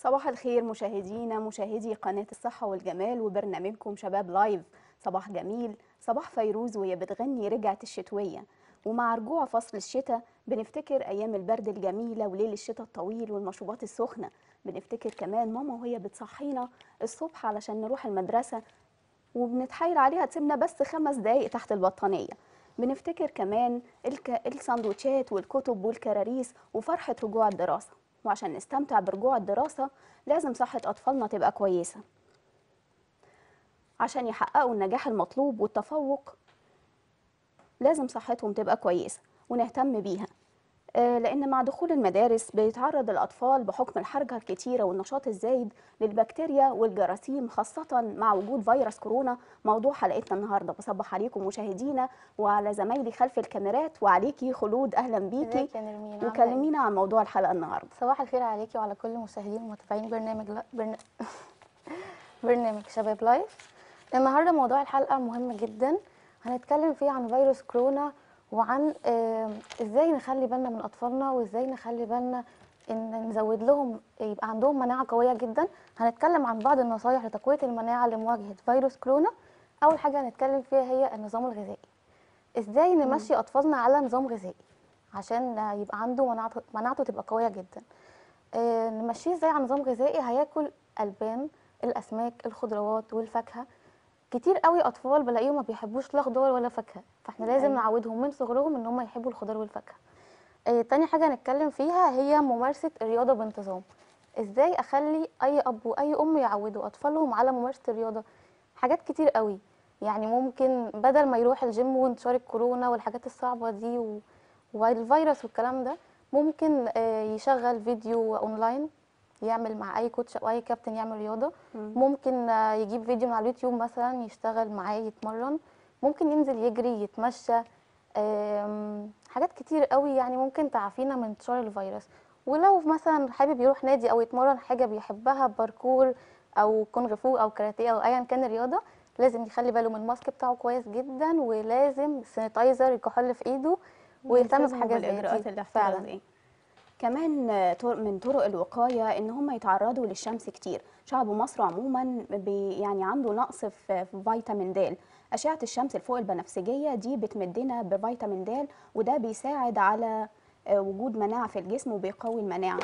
صباح الخير مشاهدينا مشاهدي قناة الصحة والجمال وبرنامجكم شباب لايف صباح جميل صباح فيروز وهي بتغني رجعت الشتوية ومع رجوع فصل الشتاء بنفتكر أيام البرد الجميلة وليل الشتاء الطويل والمشروبات السخنة بنفتكر كمان ماما وهي بتصحينا الصبح علشان نروح المدرسة وبنتحايل عليها تسيبنا بس خمس دقايق تحت البطانية بنفتكر كمان الك... السندوتشات والكتب والكراريس وفرحة رجوع الدراسة وعشان نستمتع برجوع الدراسة لازم صحة أطفالنا تبقى كويسة عشان يحققوا النجاح المطلوب والتفوق لازم صحتهم تبقى كويسة ونهتم بيها آه، لأن مع دخول المدارس بيتعرض الأطفال بحكم الحركة الكتيرة والنشاط الزايد للبكتيريا والجراثيم خاصة مع وجود فيروس كورونا موضوع حلقتنا النهاردة بصبح عليكم مشاهدينا وعلى زمايلي خلف الكاميرات وعليكي خلود أهلا بيكي ازيك يا نرمين عاملة إيه؟ وكلمينا عن موضوع الحلقة النهاردة صباح الخير عليكي وعلى كل مشاهدين ومتابعين برنامج لا برن... برنامج شباب لايف النهارده موضوع الحلقه مهم جدا هنتكلم فيه عن فيروس كورونا وعن آه، ازاي نخلي بالنا من اطفالنا وازاي نخلي بالنا ان نزود لهم يبقى عندهم مناعه قويه جدا هنتكلم عن بعض النصايح لتقويه المناعه لمواجهه فيروس كورونا اول حاجه هنتكلم فيها هي النظام الغذائي ازاي نمشي اطفالنا على نظام غذائي عشان يبقى عنده مناعته مناعته تبقى قويه جدا آه، نمشيه ازاي على نظام غذائي هياكل البان الاسماك الخضروات والفاكهه كتير قوي اطفال بلاقيهم ما بيحبوش لا خضار ولا فاكهه فاحنا لازم أيوة. نعودهم من صغرهم ان هم يحبوا الخضار والفاكهه آه، تاني حاجه هنتكلم فيها هي ممارسه الرياضه بانتظام ازاي اخلي اي اب واي ام يعودوا اطفالهم على ممارسه الرياضه حاجات كتير قوي يعني ممكن بدل ما يروح الجيم وانتشار الكورونا والحاجات الصعبه دي و... والفيروس والكلام ده ممكن آه، يشغل فيديو اونلاين يعمل مع اي كوتش او اي كابتن يعمل رياضه مم. ممكن آه، يجيب فيديو من على اليوتيوب مثلا يشتغل معاه يتمرن ممكن ينزل يجري يتمشى آم، حاجات كتير قوي يعني ممكن تعافينا من انتشار الفيروس ولو مثلا حابب يروح نادي او يتمرن حاجه بيحبها باركور او كونغ فو او كاراتيه او ايا كان الرياضه لازم يخلي باله من الماسك بتاعه كويس جدا ولازم سانيتايزر الكحول في ايده ويهتم ويلتزموا بحاجه زي بالإجراءات دي الاحترازية كمان آه، طر- من طرق الوقاية إن هم يتعرضوا للشمس كتير شعب مصر عموما بي يعني عنده نقص في في فيتامين د أشعة الشمس الفوق البنفسجية دي بتمدنا بفيتامين د وده بيساعد على آه، وجود مناعة في الجسم وبيقوي المناعة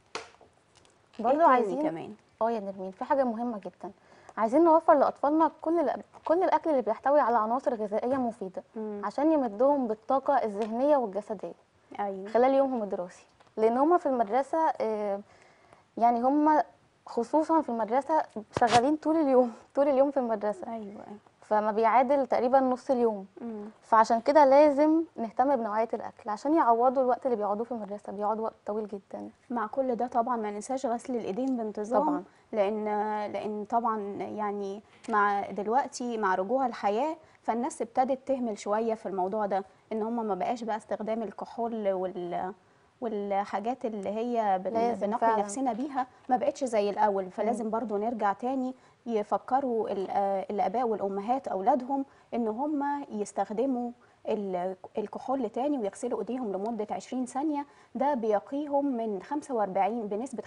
إيه برضه تاني عايزين كمان اه يا نرمين في حاجه مهمه جدا عايزين نوفر لاطفالنا كل الأ- كل الاكل اللي بيحتوي على عناصر غذائيه مفيده مم. عشان يمدهم بالطاقه الذهنيه والجسديه أيوه خلال يومهم الدراسي لان هم في المدرسه آه، يعني هم خصوصا في المدرسه شغالين طول اليوم طول اليوم في المدرسه أيوه أيوه فما بيعادل تقريبا نص اليوم مم. فعشان كده لازم نهتم بنوعيه الاكل عشان يعوضوا الوقت اللي بيقعدوه في المدرسه بيقعدوا وقت طويل جدا مع كل ده طبعا ما ننساش غسل الايدين بانتظام طبعاً. لان لان طبعا يعني مع دلوقتي مع رجوع الحياه فالناس ابتدت تهمل شويه في الموضوع ده ان هم ما بقاش بقى استخدام الكحول وال والحاجات اللي هي بن- لازم بنقي فعلاً. نفسنا بيها ما بقتش زي الاول فلازم برضو نرجع تاني يفكروا ال- آه، الاباء والامهات اولادهم ان هم يستخدموا ال- الكحول تاني ويغسلوا ايديهم لمده 20 ثانيه ده بيقيهم من 45 بنسبه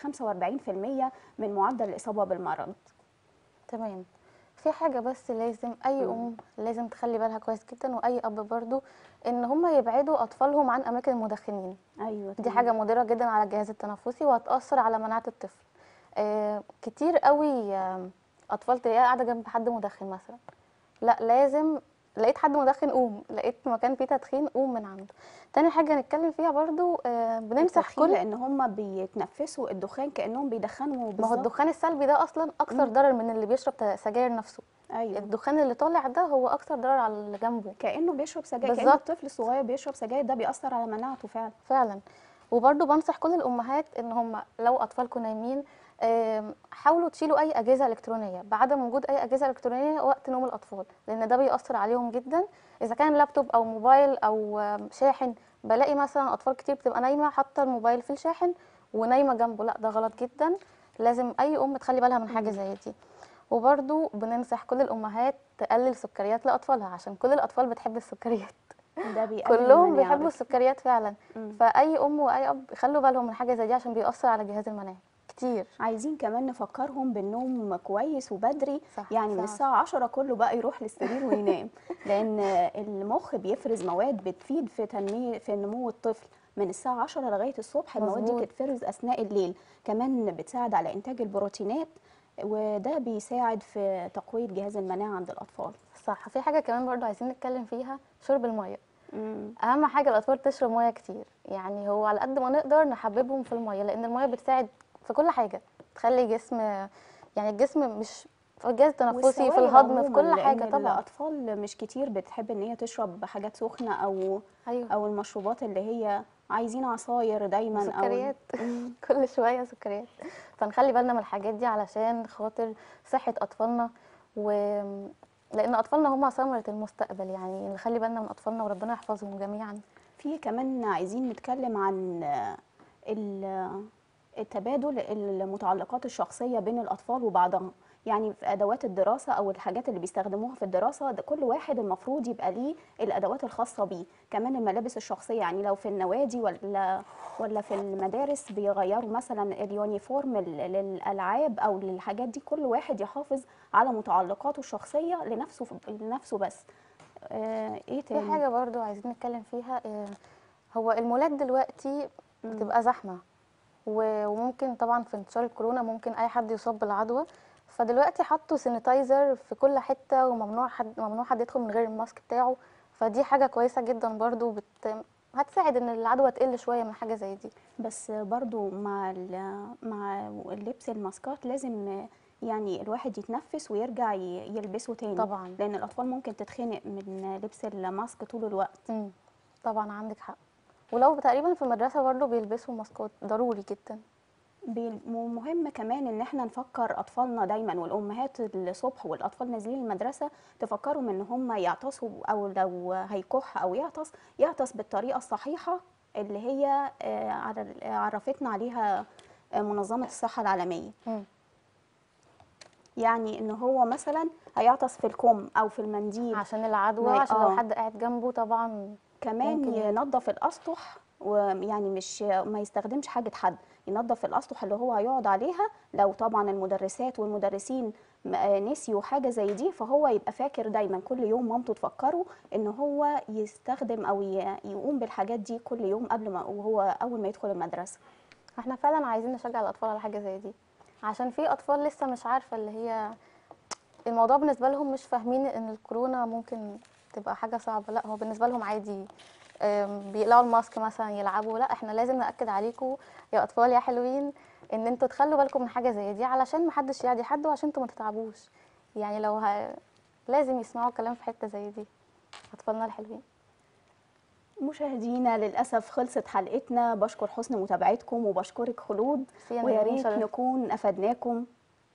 45% من معدل الاصابه بالمرض تمام في حاجة بس لازم أي مم. أم لازم تخلي بالها كويس جدا وأي أب برضو إن هم يبعدوا أطفالهم عن أماكن المدخنين ايوه دي تمام. حاجة مضرة جدا على الجهاز التنفسي وهتأثر على مناعة الطفل آه كتير قوي آه أطفال تلاقيها قاعدة جنب حد مدخن مثلا لا لازم لقيت حد مدخن قوم لقيت مكان فيه تدخين قوم من عنده تاني حاجة نتكلم فيها برضو آه بنمسح التدخين كل لان هم بيتنفسوا الدخان كانهم بيدخنوا ما هو بالظبط الدخان السلبي ده أصلا أكثر مم. ضرر من اللي بيشرب ت- سجاير نفسه ايوه الدخان اللي طالع ده هو اكتر ضرر على اللي جنبه كانه بيشرب سجاير كان بالظبط. الطفل الصغير بيشرب سجاير ده بيأثر على مناعته فعلا فعلا وبرضو بنصح كل الامهات ان هم لو اطفالكم نايمين آم، حاولوا تشيلوا اي اجهزه الكترونيه بعدم وجود اي اجهزه الكترونيه وقت نوم الاطفال لان ده بيأثر عليهم جدا اذا كان لابتوب او موبايل او آم، شاحن بلاقي مثلا اطفال كتير بتبقى نايمه حاطه الموبايل في الشاحن ونايمه جنبه لا ده غلط جدا لازم اي ام تخلي بالها من حاجه زي دي وبرضو بننصح كل الامهات تقلل سكريات لاطفالها عشان كل الاطفال بتحب السكريات ده بيقلل كلهم المناعة بيحبوا بس. السكريات فعلا مم. فاي ام واي اب يخلوا بالهم من حاجه زي دي عشان بيأثر على الجهاز المناعي كتير عايزين كمان نفكرهم بالنوم كويس وبدري صح، يعني من صح. الساعة 10 كله بقى يروح للسرير وينام لأن المخ بيفرز مواد بتفيد في تنمية في نمو الطفل من الساعة 10 لغاية الصبح المواد دي مظبوط. بتتفرز أثناء الليل كمان بتساعد على إنتاج البروتينات وده بيساعد في تقوية جهاز المناعة عند الأطفال صح في حاجه كمان برضو عايزين نتكلم فيها شرب الميه مم. اهم حاجه الاطفال تشرب ميه كتير يعني هو على قد ما نقدر نحببهم في الميه لان الميه بتساعد في كل حاجه تخلي جسم يعني الجسم مش في الجهاز التنفسي في والسوائل الهضم في عموماً، كل لأن حاجه طبعا الأطفال مش كتير بتحب إن هي تشرب حاجات سخنة أو ايوه أو المشروبات اللي هي عايزين عصاير دايما أو سكريات مم. كل شويه سكريات فنخلي بالنا من الحاجات دي علشان خاطر صحه اطفالنا و لان اطفالنا هم ثمره المستقبل يعني نخلي بالنا من اطفالنا وربنا يحفظهم جميعا في كمان عايزين نتكلم عن آه، ال- التبادل المتعلقات الشخصية بين الأطفال وبعضها يعني في أدوات الدراسة أو الحاجات اللي بيستخدموها في الدراسة ده كل واحد المفروض يبقى ليه الأدوات الخاصة بيه كمان الملابس الشخصية يعني لو في النوادي ولا ولا في المدارس بيغيروا مثلا اليونيفورم لل- للألعاب أو للحاجات دي كل واحد يحافظ على متعلقاته الشخصية لنفسه لنفسه بس آه، إيه في تاني؟ حاجة برضو عايزين نتكلم فيها آه، هو المولات دلوقتي بتبقى زحمة و- وممكن طبعا في انتشار الكورونا ممكن أي حد يصاب بالعدوى فدلوقتي حطوا سانيتايزر في كل حتة وممنوع حد ممنوع حد يدخل من غير الماسك بتاعه فدي حاجة كويسة جدا برضو بت... هتساعد ان العدوى تقل شوية من حاجة زي دي بس برضو مع ال- مع لبس الماسكات لازم يعني الواحد يتنفس ويرجع ي- يلبسه تاني طبعا. لان الاطفال ممكن تتخنق من لبس الماسك طول الوقت مم. طبعا عندك حق ولو تقريبا في المدرسة برضو بيلبسوا ماسكات ضروري جدا بي- ومهم كمان ان احنا نفكر اطفالنا دايما والامهات الصبح والاطفال نازلين المدرسه تفكرهم ان هم يعطسوا او لو هيكح او يعطس يعطس بالطريقه الصحيحه اللي هي آه، عر- عرفتنا عليها آه، منظمه الصحه العالميه مم. يعني ان هو مثلا هيعطس في الكم او في المنديل عشان العدوى ما- عشان لو آه. حد قاعد جنبه طبعا كمان ممكن يعني. ينظف الاسطح ويعني مش ما يستخدمش حاجه حد ينظف الاسطح اللي هو هيقعد عليها لو طبعا المدرسات والمدرسين م- آه نسيوا حاجه زي دي فهو يبقى فاكر دايما كل يوم مامته تفكره ان هو يستخدم او ي- يقوم بالحاجات دي كل يوم قبل ما وهو اول ما يدخل المدرسه احنا فعلا عايزين نشجع الاطفال على حاجه زي دي عشان في اطفال لسه مش عارفه اللي هي الموضوع بالنسبه لهم مش فاهمين ان الكورونا ممكن تبقى حاجه صعبه لا هو بالنسبه لهم عادي أم، بيقلعوا الماسك مثلا يلعبوا لا احنا لازم ناكد عليكم يا اطفال يا حلوين ان انتوا تخلوا بالكم من حاجه زي دي علشان محدش يعدي حد وعشان انتوا ما تتعبوش يعني لو ه... لازم يسمعوا كلام في حته زي دي اطفالنا الحلوين مشاهدينا للاسف خلصت حلقتنا بشكر حسن متابعتكم وبشكرك خلود ميرسي يا ويا نرمين، ريت شرف. نكون افدناكم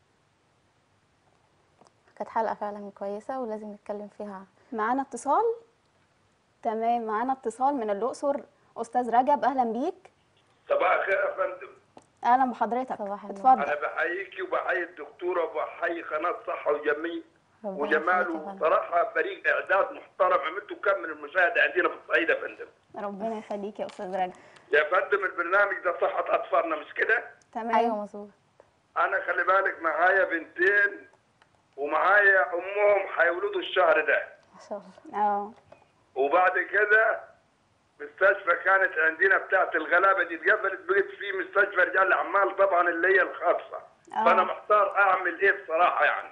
كانت حلقه فعلا كويسه ولازم نتكلم فيها معانا اتصال تمام معانا اتصال من الأقصر أستاذ رجب أهلا بيك صباح الخير يا فندم أهلا بحضرتك صباح النور. اتفضل انا بحييكي وبحيي الدكتوره وبحيي قناه صحه وجميل ربنا وجمال يخليك يا فندم. وصراحه فريق اعداد محترم عملتوا كم من المشاهده عندنا في الصعيد يا فندم ربنا يخليك يا أستاذ رجب يا فندم البرنامج ده صحه اطفالنا مش كده تمام ايوه مظبوط انا خلي بالك معايا بنتين ومعايا امهم هيولدوا الشهر ده ما شاء الله اه وبعد كده مستشفى كانت عندنا بتاعت الغلابه دي اتقفلت بقت في مستشفى رجال الاعمال طبعا اللي هي الخاصه آه. فانا محتار اعمل ايه بصراحه يعني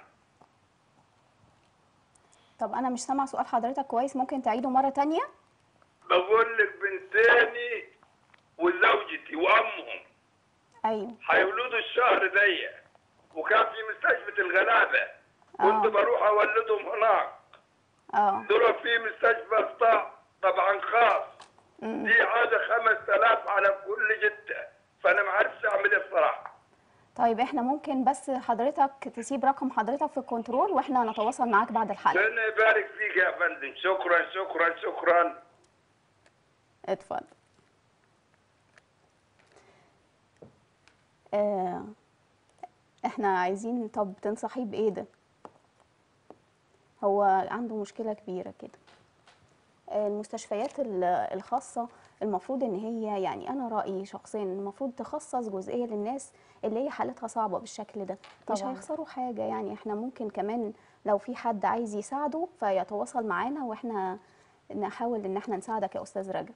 طب أنا مش سامع سؤال حضرتك كويس ممكن تعيده مرة تانية بقول لك بنتين وزوجتي وامهم أيوه هيولدوا الشهر ده وكان في مستشفى الغلابه كنت آه. بروح اولدهم هناك اه دول في مستشفى قطاع طبعا خاص أمم. دي عاده 5000 على كل جده فانا ما عرفتش اعمل ايه بصراحه طيب احنا ممكن بس حضرتك تسيب رقم حضرتك في الكنترول واحنا نتواصل معاك بعد الحلقة ربنا يبارك فيك يا فندم شكرا شكرا شكرا اتفضل آه احنا عايزين طب تنصحيه بايه ده هو عنده مشكلة كبيرة كده آه، المستشفيات ال- الخاصة المفروض ان هي يعني انا رايي شخصيا المفروض تخصص جزئيه للناس اللي هي حالتها صعبه بالشكل ده مش طبعاً. هيخسروا حاجه يعني احنا ممكن كمان لو في حد عايز يساعده فيتواصل معانا واحنا نحاول ان احنا نساعدك يا استاذ رجب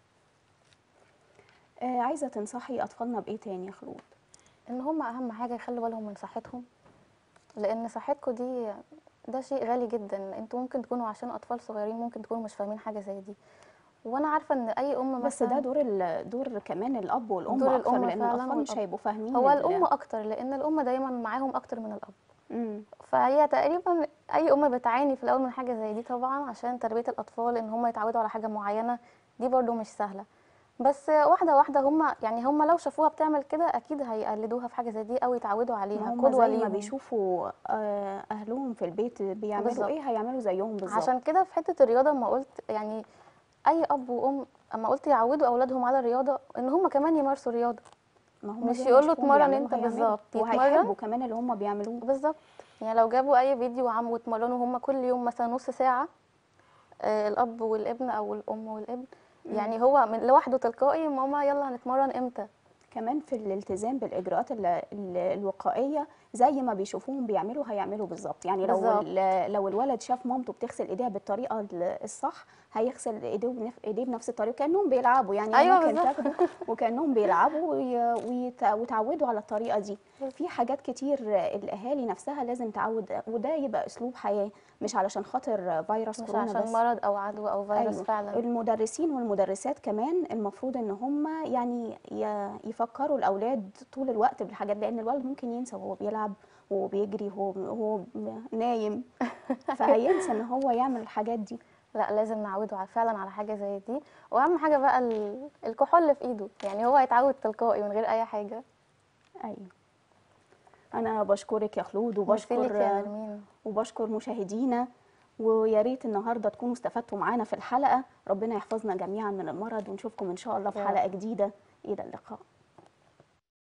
آه عايزه تنصحي اطفالنا بايه تاني يا خلود ان هم اهم حاجه يخلوا بالهم من صحتهم لان صحتكم دي ده شيء غالي جدا انتوا ممكن تكونوا عشان اطفال صغيرين ممكن تكونوا مش فاهمين حاجه زي دي وانا عارفه ان اي ام بس مثلا ده دور ال- دور كمان الاب والام دور اكتر الأم لان فعلاً الاطفال مش والأب. هيبقوا فاهمين هو ال- الام اكتر لان الام دايما معاهم اكتر من الاب مم. فهي تقريبا اي ام بتعاني في الاول من حاجه زي دي طبعا عشان تربيه الاطفال ان هم يتعودوا على حاجه معينه دي برضو مش سهله بس واحده واحده هم يعني هم لو شافوها بتعمل كده اكيد هيقلدوها في حاجه زي دي او يتعودوا ما عليها هم قدوه زي ما ليهم بيشوفوا آه، اهلهم في البيت بيعملوا بالظبط. ايه هيعملوا زيهم بالظبط عشان كده في حته الرياضه ما قلت يعني اي اب وام اما قلت يعودوا اولادهم على الرياضه ان هم كمان يمارسوا رياضه ما هم مش زي ما يقولوا يشوفوهم اتمرن بيعملوا انت هيعملوا. بالظبط، يتمرن. وهيحبوا كمان اللي هم بيعملوه بالظبط يعني لو جابوا اي فيديو وعم واتمرنوا هم كل يوم مثلا نص ساعه آه الاب والابن او الام والابن يعني هو من لوحده تلقائي ماما يلا هنتمرن امتى كمان في الالتزام بالاجراءات ال- ال- الوقائيه زي ما بيشوفوهم بيعملوا هيعملوا بالظبط يعني لو بالظبط. ال- لو الولد شاف مامته بتغسل ايديها بالطريقه ال- الصح هيغسل ايديه بنف- ايديه بنفس الطريقه كانهم بيلعبوا يعني أيوة ممكن بالظبط. تاخدوا وكانهم بيلعبوا وي- ويت- ويتعودوا على الطريقه دي في حاجات كتير الاهالي نفسها لازم تعود وده يبقى اسلوب حياه مش علشان خاطر فيروس مش كورونا عشان بس مرض او عدوى او فيروس أيوة. فعلا المدرسين والمدرسات كمان المفروض ان هم يعني ي- يفكروا الاولاد طول الوقت بالحاجات لان الولد ممكن ينسى وهو بيلعب وهو بيجري وهو وهو نايم فهينسى ان هو يعمل الحاجات دي لا لازم نعوده على فعلا على حاجه زي دي واهم حاجه بقى ال- الكحول في ايده يعني هو هيتعود تلقائي من غير اي حاجه ايوه انا بشكرك يا خلود ميرسي ليك وبشكر يا نرمين وبشكر مشاهدينا ويا ريت النهارده تكونوا استفدتوا معانا في الحلقه ربنا يحفظنا جميعا من المرض ونشوفكم ان شاء الله في يا رب. حلقه جديده الى اللقاء